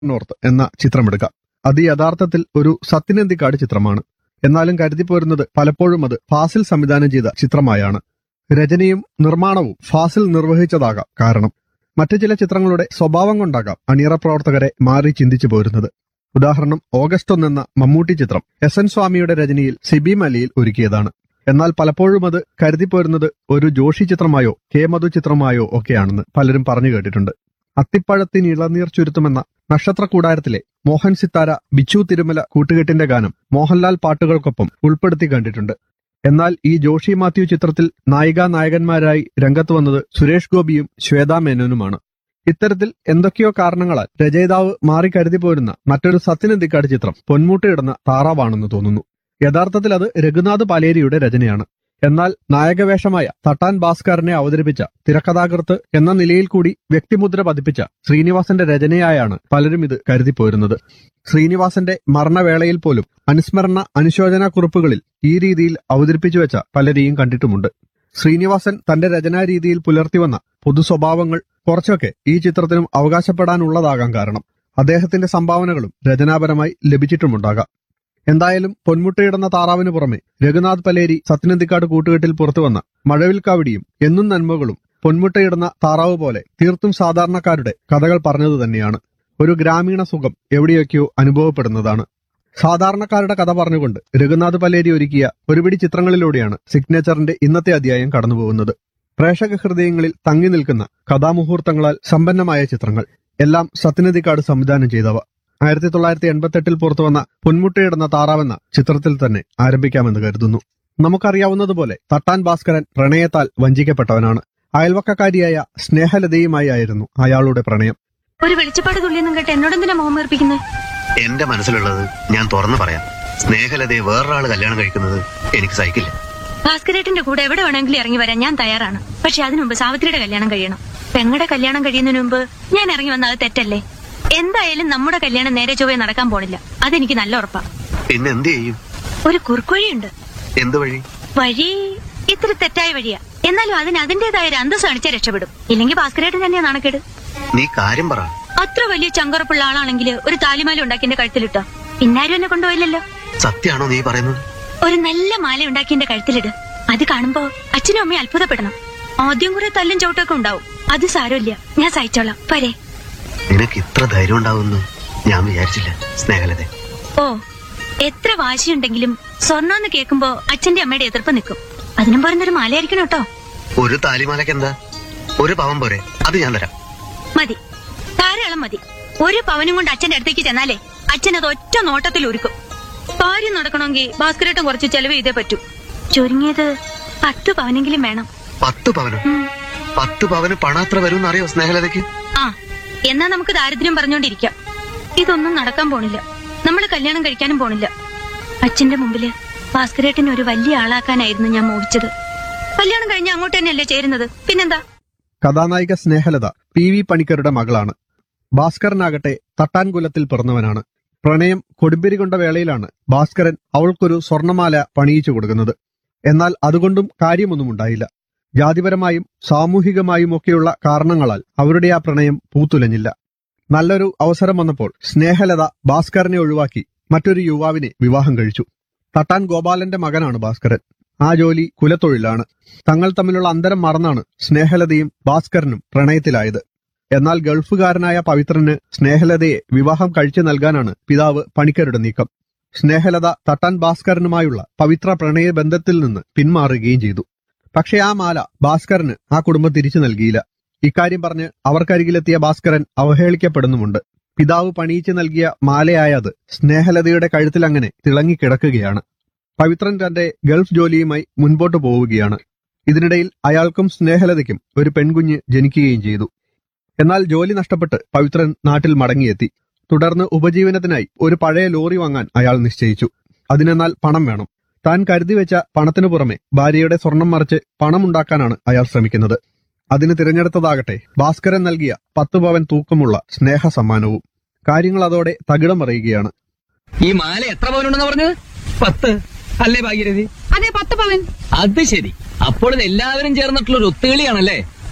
North എന്ന ചിത്രമെടുക്കാം അത് യഥാർത്ഥത്തിൽ ഒരു സത്യനന്ദിക്കാട് ചിത്രമാണ് എന്നാലും കരുതിപ്പോരുന്നത് പലപ്പോഴും അത് ഫാസിൽ സംവിധാനം ചെയ്ത ചിത്രമായാണ് രചനയും നിർമ്മാണവും ഫാസിൽ നിർവഹിച്ചതാകാം കാരണം മറ്റു ചില ചിത്രങ്ങളുടെ സ്വഭാവം കൊണ്ടാകാം അണിയറ പ്രവർത്തകരെ മാറി ചിന്തിച്ചു പോരുന്നത് ഉദാഹരണം ഓഗസ്റ്റ് ഒന്ന് എന്ന മമ്മൂട്ടി ചിത്രം എസ് എൻ സ്വാമിയുടെ രചനയിൽ സിബി മലയിൽ ഒരുക്കിയതാണ് എന്നാൽ പലപ്പോഴും അത് കരുതിപ്പോരുന്നത് ഒരു ജോഷി ചിത്രമായോ കെ മധു ചിത്രമായോ ഒക്കെയാണെന്ന് പലരും പറഞ്ഞു കേട്ടിട്ടുണ്ട് അത്തിപ്പഴത്തിന് ഇളനീർ ചുരുത്തുമെന്ന നക്ഷത്ര കൂടാരത്തിലെ മോഹൻ സിത്താര ബിച്ചു തിരുമല കൂട്ടുകെട്ടിന്റെ ഗാനം മോഹൻലാൽ പാട്ടുകൾക്കൊപ്പം ഉൾപ്പെടുത്തി കണ്ടിട്ടുണ്ട് എന്നാൽ ഈ ജോഷി മാത്യു ചിത്രത്തിൽ നായികാ നായകന്മാരായി രംഗത്ത് വന്നത് സുരേഷ് ഗോപിയും ശ്വേതാ മേനോനുമാണ് ഇത്തരത്തിൽ എന്തൊക്കെയോ കാരണങ്ങളാൽ രചയിതാവ് മാറി കരുതി പോരുന്ന മറ്റൊരു സത്യനന്ദിക്കാട് ചിത്രം പൊന്മുട്ടയിടുന്ന താറാവാണെന്ന് തോന്നുന്നു യഥാർത്ഥത്തിൽ അത് രഘുനാഥ് പാലേരിയുടെ രചനയാണ് എന്നാൽ നായകവേഷമായ തട്ടാൻ ഭാസ്കറിനെ അവതരിപ്പിച്ച തിരക്കഥാകൃത്ത് എന്ന നിലയിൽ കൂടി വ്യക്തിമുദ്ര പതിപ്പിച്ച ശ്രീനിവാസന്റെ രചനയായാണ് പലരും ഇത് കരുതിപ്പോരുന്നത് ശ്രീനിവാസന്റെ മരണവേളയിൽ പോലും അനുസ്മരണ അനുശോചന കുറിപ്പുകളിൽ ഈ രീതിയിൽ അവതരിപ്പിച്ചു വെച്ച പലരെയും കണ്ടിട്ടുമുണ്ട് ശ്രീനിവാസൻ തന്റെ രചനാ രീതിയിൽ പുലർത്തിവന്ന പൊതു സ്വഭാവങ്ങൾ കുറച്ചൊക്കെ ഈ ചിത്രത്തിനും അവകാശപ്പെടാനുള്ളതാകാൻ കാരണം അദ്ദേഹത്തിന്റെ സംഭാവനകളും രചനാപരമായി ലഭിച്ചിട്ടുമുണ്ടാകാം എന്തായാലും പൊന്മുട്ടയിടുന്ന താറാവിന് പുറമെ രഘുനാഥ് പലേരി സത്യനന്ദിക്കാട് കൂട്ടുകെട്ടിൽ പുറത്തുവന്ന മഴവിൽ കാവടിയും എന്നും നന്മകളും പൊന്മുട്ടയിടുന്ന താറാവ് പോലെ തീർത്തും സാധാരണക്കാരുടെ കഥകൾ പറഞ്ഞതു തന്നെയാണ് ഒരു ഗ്രാമീണ സുഖം എവിടെയൊക്കെയോ അനുഭവപ്പെടുന്നതാണ് സാധാരണക്കാരുടെ കഥ പറഞ്ഞുകൊണ്ട് രഘുനാഥ് പലേരി ഒരുക്കിയ ഒരുപിടി ചിത്രങ്ങളിലൂടെയാണ് സിഗ്നേച്ചറിന്റെ ഇന്നത്തെ അധ്യായം കടന്നുപോകുന്നത് പ്രേക്ഷക ഹൃദയങ്ങളിൽ തങ്ങി നിൽക്കുന്ന കഥാമുഹൂർത്തങ്ങളാൽ സമ്പന്നമായ ചിത്രങ്ങൾ എല്ലാം സത്യനദിക്കാട് സംവിധാനം ചെയ്തവ ആയിരത്തി തൊള്ളായിരത്തി എൺപത്തെട്ടിൽ പുറത്തുവന്ന പൊന്മുട്ടയിടുന്ന താറാവെന്ന ചിത്രത്തിൽ തന്നെ ആരംഭിക്കാമെന്ന് കരുതുന്നു നമുക്കറിയാവുന്നതുപോലെ തട്ടാൻ ഭാസ്കരൻ പ്രണയത്താൽ വഞ്ചിക്കപ്പെട്ടവനാണ് അയൽവക്കക്കാരിയായ സ്നേഹലതയുമായി ആയിരുന്നു അയാളുടെ പ്രണയം ഒരു വെളിച്ചപ്പാട് തുള്ളിയെന്നും കേട്ട് എന്നോടെന്തിനാ മുഖം വീർപ്പിക്കുന്നത് എന്റെ മനസ്സിലുള്ളത് ഞാൻ തുറന്നു പറയാം സ്നേഹലതയെ വേറൊരാള് കല്യാണം കഴിക്കുന്നത് എനിക്ക് സഹിക്കില്ല ഭാസ്കരേട്ടന്റെ കൂടെ എവിടെ വേണമെങ്കിലും ഇറങ്ങി വരാൻ ഞാൻ തയ്യാറാണ് പക്ഷെ അതിനു മുമ്പ് സാവിത്രിയുടെ കല്യാണം കഴിയണം പെങ്ങളുടെ കല്യാണം കഴിയുന്നതിന് മുമ്പ് ഞാൻ ഇറങ്ങി വന്നത് തെറ്റല്ലേ എന്തായാലും നമ്മുടെ കല്യാണം നേരെ ചൊവ്വേ നടക്കാൻ പോണില്ല അതെനിക്ക് നല്ല ഉറപ്പാ പിന്നെ എന്ത് ചെയ്യും ഒരു കുറുക്കുവഴിയുണ്ട് എന്ത് വഴി വഴി ഇത്തിരി തെറ്റായ വഴിയാ എന്നാലും അതിന് അതിന്റേതായ ഒരു അന്തസ് കാണിച്ചാൽ രക്ഷപ്പെടും ഇല്ലെങ്കിൽ ഭാസ്കരേട്ടൻ തന്നെയാ നാണക്കേട് നീ കാര്യം പറ അത്ര വലിയ ചങ്കറപ്പുള്ള ആളാണെങ്കിൽ ഒരു താലിമാല ഉണ്ടാക്കി എന്റെ കഴുത്തിലിട്ടോ പിന്നാരും എന്നെ കൊണ്ടുപോയില്ലല്ലോ സത്യാണോ നീ പറയുന്നത് ഒരു നല്ല മാല ഉണ്ടാക്കി എന്റെ കഴുത്തിലിട് അത് കാണുമ്പോ അച്ഛനും അമ്മയും അത്ഭുതപ്പെടണം ആദ്യം കുറെ തല്ലും ചവിട്ടൊക്കെ ഉണ്ടാവും അത് സാരമില്ല ഞാൻ സഹിച്ചോളാം പോരെ നിനക്ക് ഇത്ര ധൈര്യം ഉണ്ടാവുമെന്ന് ഞാൻ വിചാരിച്ചില്ല സ്നേഹലത ഓ എത്ര വാശിയുണ്ടെങ്കിലും സ്വർണ്ണം എന്ന് കേൾക്കുമ്പോ അച്ഛന്റെ അമ്മയുടെ എതിർപ്പ് നിൽക്കും അതിനും പറഞ്ഞൊരു മാലയായിരിക്കണം കേട്ടോ ഒരു താലിമാലക്ക് എന്താ ഒരു പവൻ പോരെ അത് ഞാൻ തരാം മതി ധാരാളം മതി ഒരു പവനും കൊണ്ട് അച്ഛന്റെ അടുത്തേക്ക് ചെന്നാലേ അച്ഛൻ അത് ഒറ്റ നോട്ടത്തിൽ ഒരുക്കും കാര്യം നടക്കണമെങ്കിൽ ഭാസ്കരേട്ടൻ കുറച്ച് ചെലവ് ചെയ്തേ പറ്റൂ ചുരുങ്ങിയത് പത്ത് പവനെങ്കിലും വേണം പത്ത് പവനോ ഉം. പത്ത് പവന് പണാത്ര വരും അറിയോ സ്നേഹലതയ്ക്ക് ആ എന്നാ നമുക്ക് ദാരിദ്ര്യം പറഞ്ഞോണ്ടിരിക്കാം ഇതൊന്നും നടക്കാൻ പോണില്ല നമ്മൾ കല്യാണം കഴിക്കാനും പോണില്ല അച്ഛന്റെ മുമ്പില് ഭാസ്കരേട്ടനെ ഒരു വലിയ ആളാക്കാനായിരുന്നു ഞാൻ മോഹിച്ചത് കല്യാണം കഴിഞ്ഞ അങ്ങോട്ട് തന്നെയല്ലേ ചേരുന്നത് പിന്നെന്താ കഥാനായിക സ്നേഹലത പി വി പണിക്കരുടെ മകളാണ് ഭാസ്കരനാകട്ടെ തട്ടാൻകുലത്തിൽ പിറന്നവനാണ് പ്രണയം കൊടുമ്പിരി കൊണ്ട വേളയിലാണ് ഭാസ്കരൻ അവൾക്കൊരു സ്വർണമാല പണിയിച്ചു കൊടുക്കുന്നത് എന്നാൽ അതുകൊണ്ടും കാര്യമൊന്നുമുണ്ടായില്ല ജാതിപരമായും സാമൂഹികമായും ഒക്കെയുള്ള കാരണങ്ങളാൽ അവരുടെ ആ പ്രണയം പൂത്തുലഞ്ഞില്ല നല്ലൊരു അവസരം വന്നപ്പോൾ സ്നേഹലത ഭാസ്കരനെ ഒഴിവാക്കി മറ്റൊരു യുവാവിനെ വിവാഹം കഴിച്ചു തട്ടാൻ ഗോപാലന്റെ മകനാണ് ഭാസ്കരൻ ആ ജോലി കുലത്തൊഴിലാണ് തങ്ങൾ തമ്മിലുള്ള അന്തരം മറന്നാണ് സ്നേഹലതയും ഭാസ്കരനും പ്രണയത്തിലായത് എന്നാൽ ഗൾഫുകാരനായ പവിത്രന് സ്നേഹലതയെ വിവാഹം കഴിച്ചു നൽകാനാണ് പിതാവ് പണിക്കരുടെ നീക്കം സ്നേഹലത തട്ടാൻ ഭാസ്കരനുമായുള്ള പവിത്ര പ്രണയ ബന്ധത്തിൽ നിന്ന് പിന്മാറുകയും ചെയ്തു പക്ഷേ ആ മാല ഭാസ്കരന് ആ കുടുംബം തിരിച്ചു നൽകിയില്ല ഇക്കാര്യം പറഞ്ഞ് അവർക്കരികിലെത്തിയ ഭാസ്കരൻ അവഹേളിക്കപ്പെടുന്നുമുണ്ട് പിതാവ് പണിയിച്ചു നൽകിയ മാലയായ അത് സ്നേഹലതയുടെ കഴുത്തിൽ അങ്ങനെ തിളങ്ങിക്കിടക്കുകയാണ് പവിത്രൻ തന്റെ ഗൾഫ് ജോലിയുമായി മുൻപോട്ട് പോവുകയാണ് ഇതിനിടയിൽ അയാൾക്കും സ്നേഹലതയ്ക്കും ഒരു പെൺകുഞ്ഞ് ജനിക്കുകയും ചെയ്തു എന്നാൽ ജോലി നഷ്ടപ്പെട്ട് പവിത്രൻ നാട്ടിൽ മടങ്ങിയെത്തി തുടർന്ന് ഉപജീവനത്തിനായി ഒരു പഴയ ലോറി വാങ്ങാൻ അയാൾ നിശ്ചയിച്ചു അതിനെന്നാൽ പണം വേണം താൻ കരുതി വെച്ച പണത്തിനു പുറമെ ഭാര്യയുടെ സ്വർണം മറിച്ച് പണമുണ്ടാക്കാനാണ് അയാൾ ശ്രമിക്കുന്നത് അതിന് തിരഞ്ഞെടുത്തതാകട്ടെ ഭാസ്കരൻ നൽകിയ പത്ത് പവൻ തൂക്കമുള്ള സ്നേഹ സമ്മാനവും കാര്യങ്ങൾ അതോടെ തകിടം മറിയുകയാണ് ഈ മാല എത്ര പവനുണ്ടെന്ന് പറഞ്ഞത് പത്ത് അല്ലേ ഭാഗ്യരഥി അതെ പത്ത് പവൻ അത് ശരി അപ്പോൾ ഇത് എല്ലാവരും ചേർന്നിട്ടുള്ള ഒരു ഒത്തുകളിയാണല്ലേ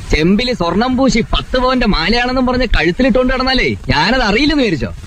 ചെമ്പില് സ്വർണം പൂശി പത്ത് പവന്റെ മാലയാണെന്നും പറഞ്ഞ് കഴുത്തിലിട്ടുകൊണ്ട് നടന്നാലേ ഞാനത് അറിയില്ലെന്ന് വിചാരിച്ചോ